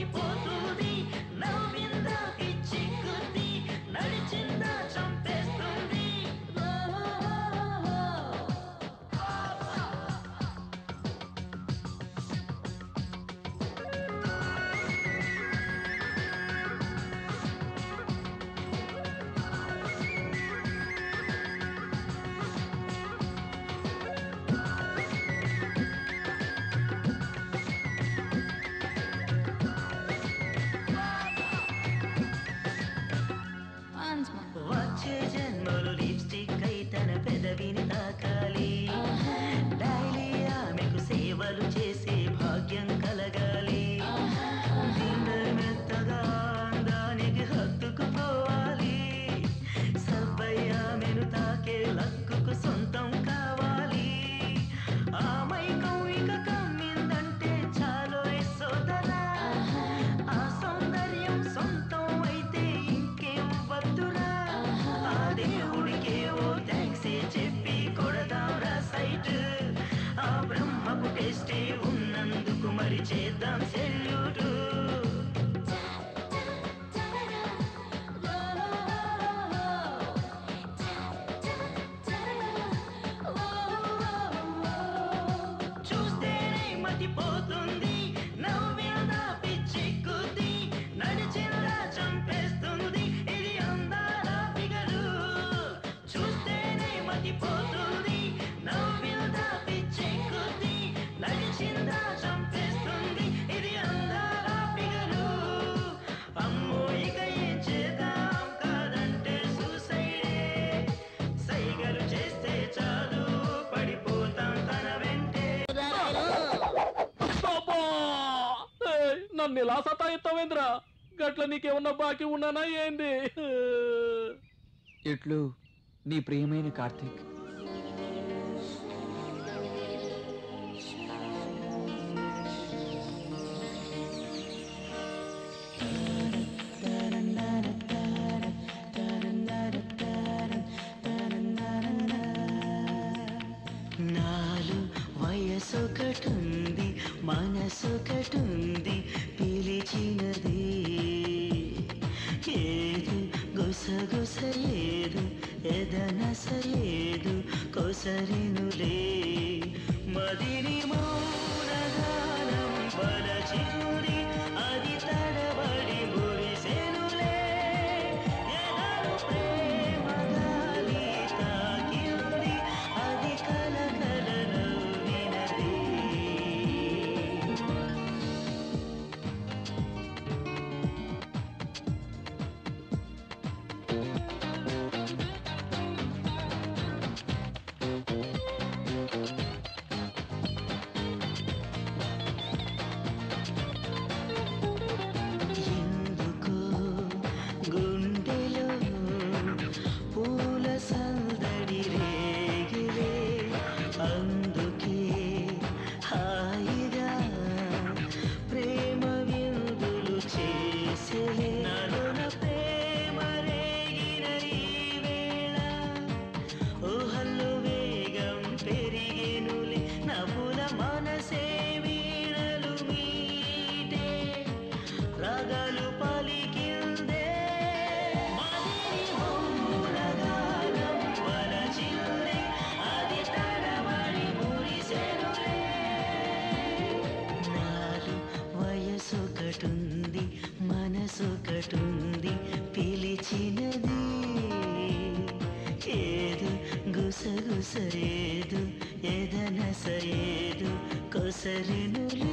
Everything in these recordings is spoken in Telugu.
మతిపోతుంది నవ్విందా పిచ్చి కొద్ది నడిచిందా చంపేస్తుంది Once more. వచ్చే జన్మలు లిప్స్టిక్ అయి తన పెదవిని తాకాలి డైలీ ఆమెకు సేవలు చేసే భాగ్యం కలగాలి గుండె మెత్తగా దానికి హత్తుకుపోవాలి సబ్బయ్య ఆమెను తాకే లక్కుకు సొంతం కావాలి ఆ మైకం ఇక కమ్మిందంటే చాలు సోదరా ఆ సౌందర్యం సొంతం అయితే ఇంకేం వద్దురా ఆ దేవుడికే ఓ థ్యాంక్స్ చెప్పి కొడదాంరా సైట్ ఆ బ్రహ్మకు టేస్టే ఉన్నందుకు మరి చేద్దాం సెల్యూట్ చూస్తేనే మతిపోతుంది నవ్విందా పిచ్చెక్కుద్ది నడిచిందా చంపేస్తుంది ఇది అందాల ఫిగరు చూస్తేనే మతిపోతుంది నవ్విందా పిచ్చెక్కుద్ది నడిచిందా చంపేస్తుంది ఇది అందాల ఫిగరు అమ్మో ఇక ఏం చేద్దాం కాదంటే సూసైడే సైగలు చేస్తే చాలు పడిపోతాం తన వెంటే అబ్బా! ఏయ్, నన్ను ఇలా సతాయిస్తావేంద్రా గట్ల నీకేమన్నా బాకీ ఉన్నానా ఏంది ఇట్లు నీ ప్రియమైన కార్తీక్ నాలు వయసొకటుంది మనసొకటుంది పిలిచినది ఏదు గుసగుసలేదు ఎదనసలేదు కొసరినులే మదిని మౌనగానం పలచింది అది తడబడి మురిసెనులే ఎదను ప్రేమ గాలి తాకింది అది కలకలలో వినది ఎందుకో గుండెలో పూల సందడి రేగిలే అందుకే హాయిగా ప్రేమ విందులు చేసే నలున ప్రేమ రేగిన ఈ వేళ ఊహల్లో వేగం పెరిగెనులే నవ్వుల మనసే వీణలు మీటే రాగాలు పలికిందే మదిని మౌనగానం వలచిందే అది తడబడి మురిసెనులే నాలు వయసొకటుంది మనసొకటుంది పిలిచినది ఏదు గుసగుసరేదు ఎదనసరేదు కొసరినులే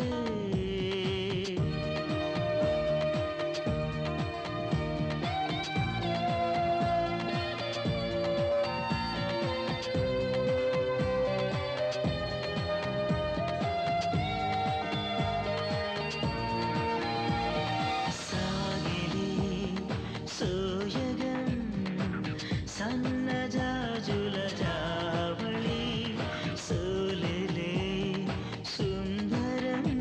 సాగిలే సోయగం సన్నజాజుల జావళి సోలెలే సుందరం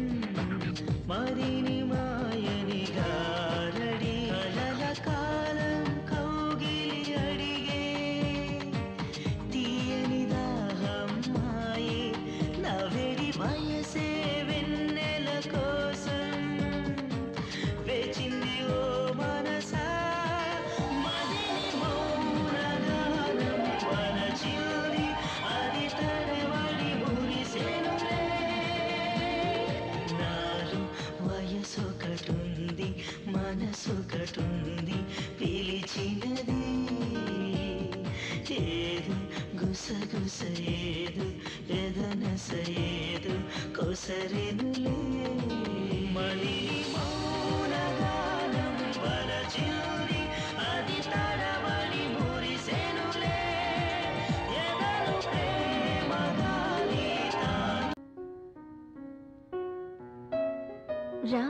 కటుంది మనసొకటుంది పిలిచినది ఏదు గుసగుస ఏదు ఎదనస ఏదు కొసరెనులే మణి మౌనగానం పరచిలుని అది తడబడి మురిసెనులే ఎదలు ప్రేమ గాలి తాకి రా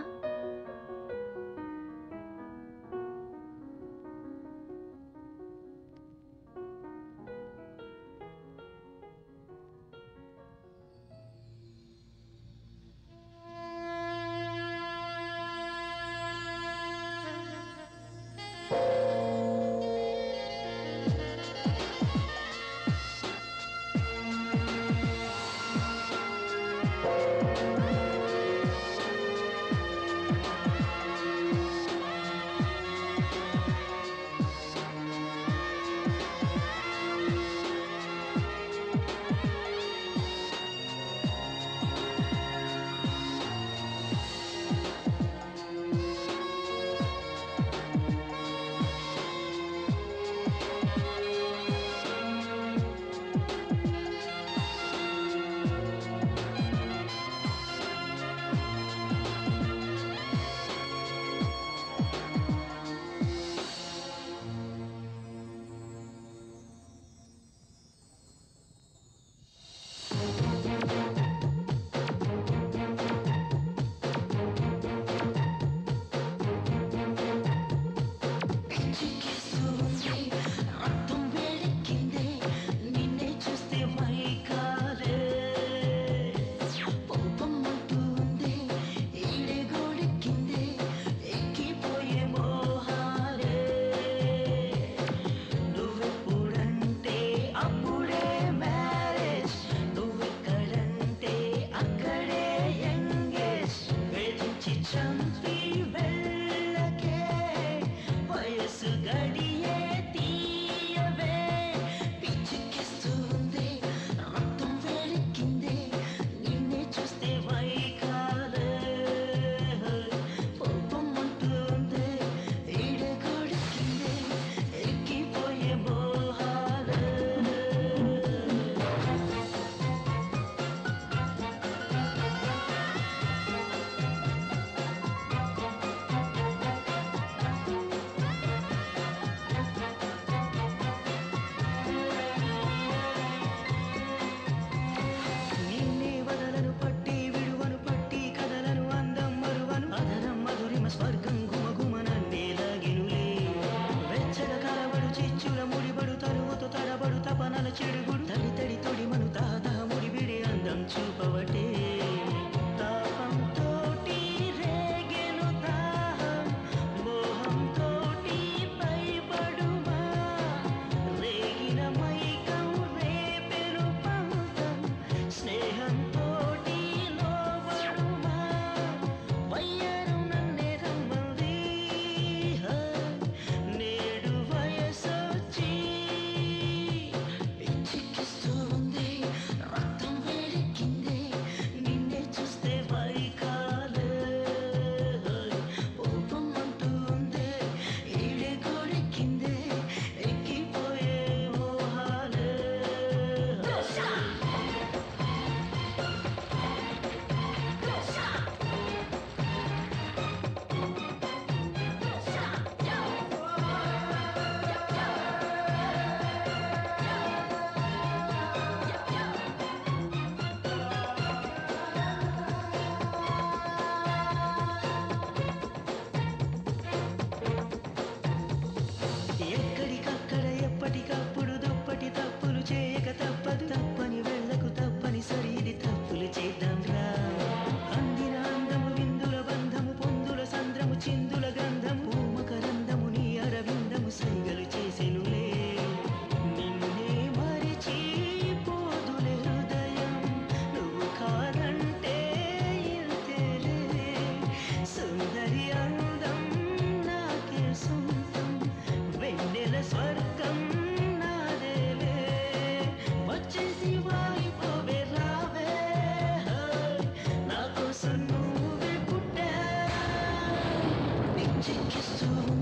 చిక్కిస్తూ ఉంది